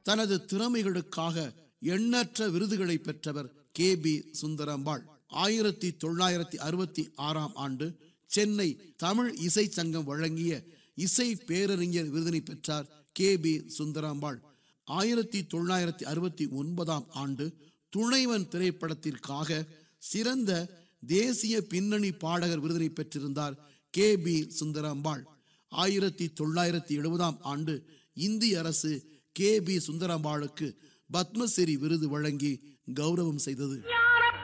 தனது திறமைகளுக்காக எண்ணற்ற விருதுகளை பெற்றவர் கே பி சுந்தரம்பாள் ஆயிரத்தி தொள்ளாயிரத்தி அறுபத்தி ஆறாம் ஆண்டு சென்னை தமிழ் இசை சங்கம் வழங்கிய இசை பேரறிஞர் விருதினை பெற்றார் கே பி சுந்தராம்பாள் ஆயிரத்தி தொள்ளாயிரத்தி அறுபத்தி ஒன்பதாம் ஆண்டு துணைவன் திரைப்படத்திற்காக சிறந்த தேசிய பின்னணி பாடகர் விருதினை பெற்றிருந்தார் கே பி சுந்தராம்பாள் ஆயிரத்தி தொள்ளாயிரத்தி எழுபதாம் ஆண்டு இந்திய அரசு கே பி சுந்தராம்பாளுக்கு பத்மஸ்ரீ விருது வழங்கி கௌரவம் செய்தது ஞான